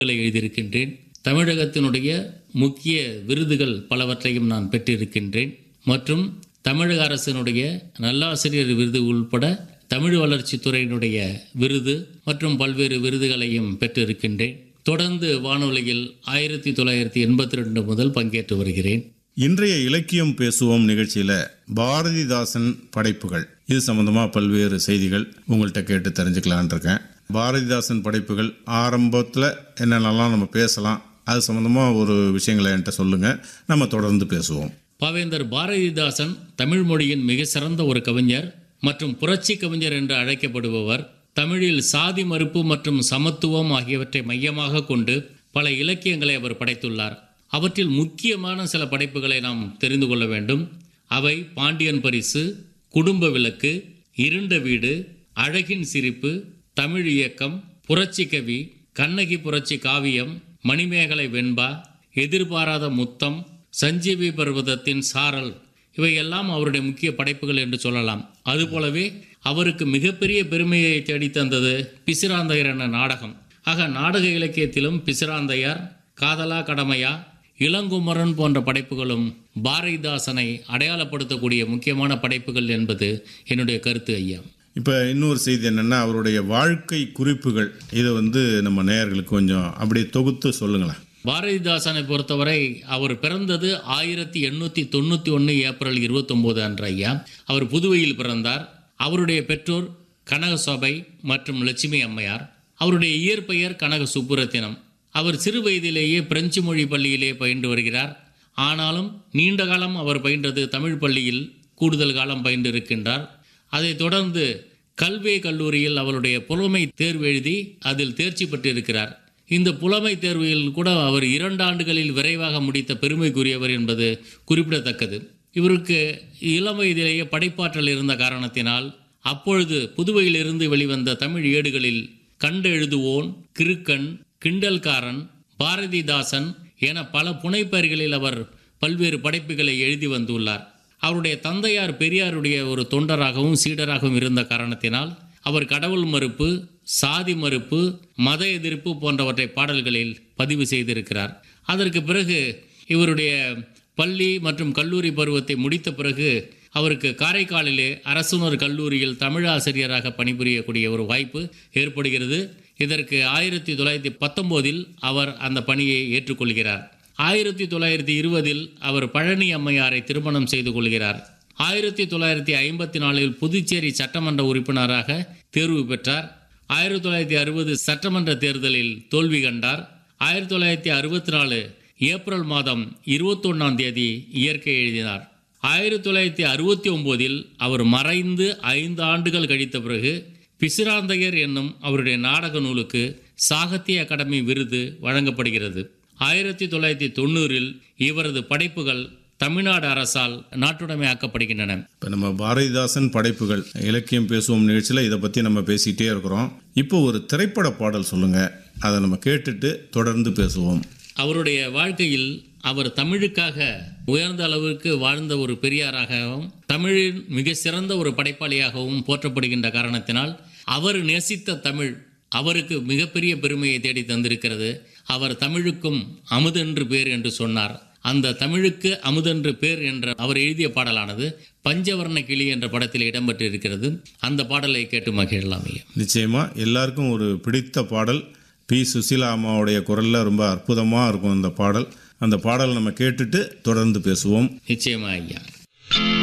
எழுதியிருக்கின்றேன் தமிழகத்தினுடைய முக்கிய விருதுகள் பலவற்றையும் நான் பெற்றிருக்கின்றேன் மற்றும் தமிழக அரசினுடைய நல்லாசிரியர் விருது உள்பட தமிழ் வளர்ச்சித்துறையினுடைய விருது மற்றும் பல்வேறு விருதுகளையும் பெற்றிருக்கின்றேன் தொடர்ந்து வானொலியில் ஆயிரத்தி தொள்ளாயிரத்தி எண்பத்தி ரெண்டு முதல் பங்கேற்று வருகிறேன் இன்றைய இலக்கியம் பேசுவோம் நிகழ்ச்சியில் பாரதிதாசன் படைப்புகள் இது சம்பந்தமா பல்வேறு செய்திகள் உங்கள்கிட்ட கேட்டு தெரிஞ்சுக்கலான் இருக்கேன் பாரதிதாசன் படைப்புகள் ஆரம்பத்தில் என்னென்னலாம் நம்ம பேசலாம் அது சம்பந்தமா ஒரு விஷயங்களை என்கிட்ட சொல்லுங்க நம்ம தொடர்ந்து பேசுவோம் பாவேந்தர் பாரதிதாசன் தமிழ் மொழியின் மிக சிறந்த ஒரு கவிஞர் மற்றும் புரட்சி கவிஞர் என்று அழைக்கப்படுபவர் தமிழில் சாதி மறுப்பு மற்றும் சமத்துவம் ஆகியவற்றை மையமாக கொண்டு பல இலக்கியங்களை அவர் படைத்துள்ளார் அவற்றில் முக்கியமான சில படைப்புகளை நாம் தெரிந்து கொள்ள வேண்டும் அவை பாண்டியன் பரிசு குடும்ப விளக்கு இருண்ட வீடு அழகின் சிரிப்பு தமிழ் இயக்கம் புரட்சி கவி கண்ணகி புரட்சி காவியம் மணிமேகலை வெண்பா எதிர்பாராத முத்தம் சஞ்சீவி பர்வதத்தின் சாரல் இவையெல்லாம் அவருடைய முக்கிய படைப்புகள் என்று சொல்லலாம் அதுபோலவே அவருக்கு மிகப்பெரிய பெருமையை தேடித் தந்தது பிசிராந்தையர் என்ற நாடகம் ஆக நாடக இலக்கியத்திலும் பிசிராந்தையார் காதலா கடமையா இளங்குமரன் போன்ற படைப்புகளும் பாரதிதாசனை அடையாளப்படுத்தக்கூடிய முக்கியமான படைப்புகள் என்பது என்னுடைய கருத்து ஐயா இப்போ இன்னொரு செய்தி என்னென்னா அவருடைய வாழ்க்கை குறிப்புகள் இதை வந்து நம்ம நேயர்களுக்கு கொஞ்சம் அப்படியே தொகுத்து சொல்லுங்களேன் பாரதிதாசனை பொறுத்தவரை அவர் பிறந்தது ஆயிரத்தி எண்ணூற்றி தொண்ணூற்றி ஒன்று ஏப்ரல் இருபத்தொம்போது அன்று ஐயா அவர் புதுவையில் பிறந்தார் அவருடைய பெற்றோர் கனகசோபை மற்றும் லட்சுமி அம்மையார் அவருடைய இயற்பெயர் கனக சுப்புரத்தினம் அவர் சிறு வயதிலேயே பிரெஞ்சு மொழி பள்ளியிலே பயின்று வருகிறார் ஆனாலும் நீண்ட காலம் அவர் பயின்றது தமிழ் பள்ளியில் கூடுதல் காலம் பயின்று இருக்கின்றார் அதைத் தொடர்ந்து கல்வே கல்லூரியில் அவருடைய புலமை தேர்வு எழுதி அதில் தேர்ச்சி பெற்றிருக்கிறார் இந்த புலமை தேர்வில் கூட அவர் இரண்டு ஆண்டுகளில் விரைவாக முடித்த பெருமைக்குரியவர் என்பது குறிப்பிடத்தக்கது இவருக்கு இளம் வயதிலேயே படைப்பாற்றல் இருந்த காரணத்தினால் அப்பொழுது புதுவையிலிருந்து வெளிவந்த தமிழ் ஏடுகளில் கண்டெழுதுவோன் கிறுக்கன் கிண்டல்காரன் பாரதிதாசன் என பல புனைப்பெயர்களில் அவர் பல்வேறு படைப்புகளை எழுதி வந்துள்ளார் அவருடைய தந்தையார் பெரியாருடைய ஒரு தொண்டராகவும் சீடராகவும் இருந்த காரணத்தினால் அவர் கடவுள் மறுப்பு சாதி மறுப்பு மத எதிர்ப்பு போன்றவற்றை பாடல்களில் பதிவு செய்திருக்கிறார் அதற்கு பிறகு இவருடைய பள்ளி மற்றும் கல்லூரி பருவத்தை முடித்த பிறகு அவருக்கு காரைக்காலிலே அரசுணர் கல்லூரியில் தமிழாசிரியராக பணிபுரியக்கூடிய ஒரு வாய்ப்பு ஏற்படுகிறது இதற்கு ஆயிரத்தி தொள்ளாயிரத்தி பத்தொம்போதில் அவர் அந்த பணியை ஏற்றுக்கொள்கிறார் ஆயிரத்தி தொள்ளாயிரத்தி இருபதில் அவர் பழனி அம்மையாரை திருமணம் செய்து கொள்கிறார் ஆயிரத்தி தொள்ளாயிரத்தி ஐம்பத்தி நாலில் புதுச்சேரி சட்டமன்ற உறுப்பினராக தேர்வு பெற்றார் ஆயிரத்தி தொள்ளாயிரத்தி அறுபது சட்டமன்ற தேர்தலில் தோல்வி கண்டார் ஆயிரத்தி தொள்ளாயிரத்தி அறுபத்தி நாலு ஏப்ரல் மாதம் இருபத்தொன்னாம் தேதி இயற்கை எழுதினார் ஆயிரத்தி தொள்ளாயிரத்தி அறுபத்தி ஒம்போதில் அவர் மறைந்து ஐந்து ஆண்டுகள் கழித்த பிறகு பிசிராந்தையர் என்னும் அவருடைய நாடக நூலுக்கு சாகித்ய அகாடமி விருது வழங்கப்படுகிறது ஆயிரத்தி தொள்ளாயிரத்தி தொண்ணூறில் இவரது படைப்புகள் தமிழ்நாடு அரசால் நாட்டுடைமையாக்கப்படுகின்றன இப்போ நம்ம பாரதிதாசன் படைப்புகள் இலக்கியம் பேசுவோம் நிகழ்ச்சியில் இதை பற்றி நம்ம பேசிக்கிட்டே இருக்கிறோம் இப்போ ஒரு திரைப்பட பாடல் சொல்லுங்கள் அதை நம்ம கேட்டுட்டு தொடர்ந்து பேசுவோம் அவருடைய வாழ்க்கையில் அவர் தமிழுக்காக உயர்ந்த அளவிற்கு வாழ்ந்த ஒரு பெரியாராகவும் தமிழின் மிக சிறந்த ஒரு படைப்பாளியாகவும் போற்றப்படுகின்ற காரணத்தினால் அவர் நேசித்த தமிழ் அவருக்கு மிகப்பெரிய பெருமையை தேடி தந்திருக்கிறது அவர் தமிழுக்கும் அமுதென்று பேர் என்று சொன்னார் அந்த தமிழுக்கு அமுதென்று பேர் என்ற அவர் எழுதிய பாடலானது பஞ்சவர்ண கிளி என்ற படத்தில் இடம்பெற்றிருக்கிறது அந்த பாடலை கேட்டு மகிழலாம் ஐயா நிச்சயமா எல்லாருக்கும் ஒரு பிடித்த பாடல் பி சுசீலா அம்மாவுடைய குரலில் ரொம்ப அற்புதமாக இருக்கும் அந்த பாடல் அந்த பாடல் நம்ம கேட்டுட்டு தொடர்ந்து பேசுவோம் நிச்சயமா ஐயா